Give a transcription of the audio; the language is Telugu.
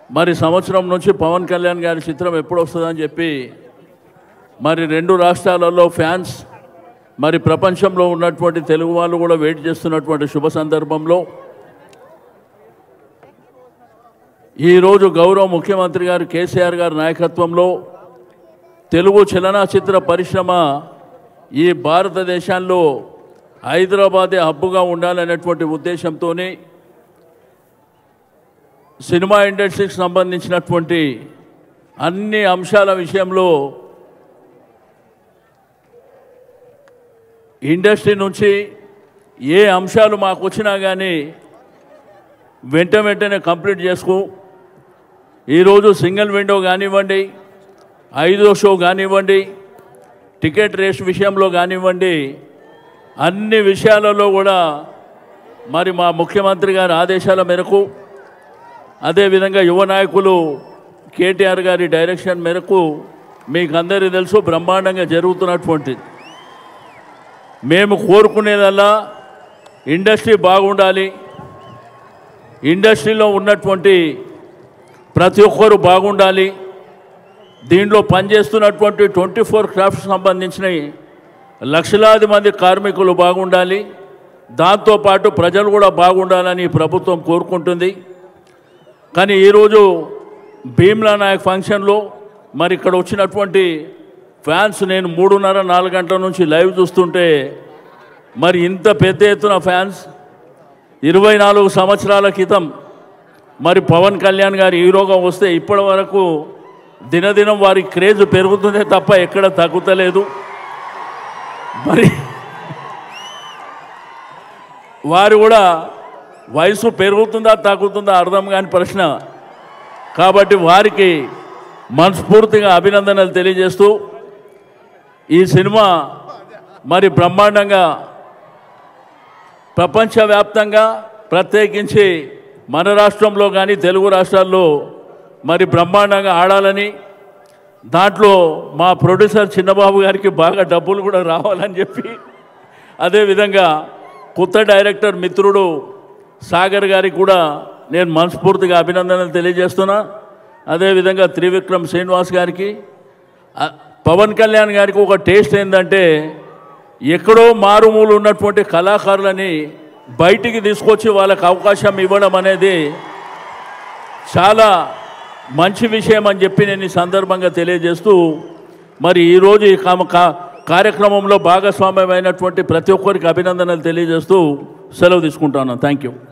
మరి సంవత్సరం నుంచి పవన్ కళ్యాణ్ గారి చిత్రం ఎప్పుడు వస్తుందని చెప్పి మరి రెండు రాష్ట్రాలలో ఫ్యాన్స్ మరి ప్రపంచంలో ఉన్నటువంటి తెలుగు వాళ్ళు కూడా వెయిట్ చేస్తున్నటువంటి శుభ సందర్భంలో ఈరోజు గౌరవ ముఖ్యమంత్రి గారు కేసీఆర్ గారి నాయకత్వంలో తెలుగు చలనచిత్ర పరిశ్రమ ఈ భారతదేశంలో హైదరాబాదే హబ్బుగా ఉండాలనేటువంటి ఉద్దేశంతోనే సినిమా ఇండస్ట్రీకి సంబంధించినటువంటి అన్ని అంశాల విషయంలో ఇండస్ట్రీ నుంచి ఏ అంశాలు మాకు వచ్చినా కానీ వెంట వెంటనే కంప్లీట్ చేసుకో ఈరోజు సింగిల్ విండో కానివ్వండి ఐదో షో కానివ్వండి టికెట్ రేస్ విషయంలో కానివ్వండి అన్ని విషయాలలో కూడా మరి మా ముఖ్యమంత్రి గారి ఆదేశాల మేరకు అదేవిధంగా యువ నాయకులు కేటీఆర్ గారి డైరెక్షన్ మేరకు మీకు అందరికీ తెలుసు బ్రహ్మాండంగా జరుగుతున్నటువంటిది మేము కోరుకునేదల్లా ఇండస్ట్రీ బాగుండాలి ఇండస్ట్రీలో ఉన్నటువంటి ప్రతి ఒక్కరు బాగుండాలి దీంట్లో పనిచేస్తున్నటువంటి ట్వంటీ ఫోర్ క్రాఫ్ట్స్ సంబంధించిన లక్షలాది మంది కార్మికులు బాగుండాలి దాంతోపాటు ప్రజలు కూడా బాగుండాలని ప్రభుత్వం కోరుకుంటుంది కానీ ఈరోజు భీమ్లా నాయక్ ఫంక్షన్లో మరి ఇక్కడ వచ్చినటువంటి ఫ్యాన్స్ నేను మూడున్నర నాలుగు గంటల నుంచి లైవ్ చూస్తుంటే మరి ఇంత పెద్ద ఎత్తున ఫ్యాన్స్ ఇరవై నాలుగు సంవత్సరాల క్రితం మరి పవన్ కళ్యాణ్ గారు హీరోగా వస్తే ఇప్పటి వరకు దినదినం వారి క్రేజ్ పెరుగుతుందే తప్ప ఎక్కడ తగ్గుతలేదు మరి వారు కూడా వయసు పెరుగుతుందా తగ్గుతుందా అర్థం కాని ప్రశ్న కాబట్టి వారికి మనస్ఫూర్తిగా అభినందనలు తెలియజేస్తూ ఈ సినిమా మరి బ్రహ్మాండంగా ప్రపంచవ్యాప్తంగా ప్రత్యేకించి మన రాష్ట్రంలో కానీ తెలుగు రాష్ట్రాల్లో మరి బ్రహ్మాండంగా ఆడాలని దాంట్లో మా ప్రొడ్యూసర్ చిన్నబాబు గారికి బాగా డబ్బులు కూడా రావాలని చెప్పి అదేవిధంగా కొత్త డైరెక్టర్ మిత్రుడు సాగర్ గారికి కూడా నేను మనస్ఫూర్తిగా అభినందనలు తెలియజేస్తున్నా అదేవిధంగా త్రివిక్రమ్ శ్రీనివాస్ గారికి ఆ, పవన్ కళ్యాణ్ గారికి ఒక టేస్ట్ ఏంటంటే ఎక్కడో మారుమూలు ఉన్నటువంటి కళాకారులని బయటికి తీసుకొచ్చి వాళ్ళకి అవకాశం ఇవ్వడం అనేది చాలా మంచి విషయం అని చెప్పి నేను ఈ సందర్భంగా తెలియజేస్తూ మరి ఈరోజు ఈ కామ- కా- కార్యక్రమంలో భాగస్వామ్యమైనటువంటి ప్రతి ఒక్కరికి అభినందనలు తెలియజేస్తూ సెలవు తీసుకుంటాను థ్యాంక్ యూ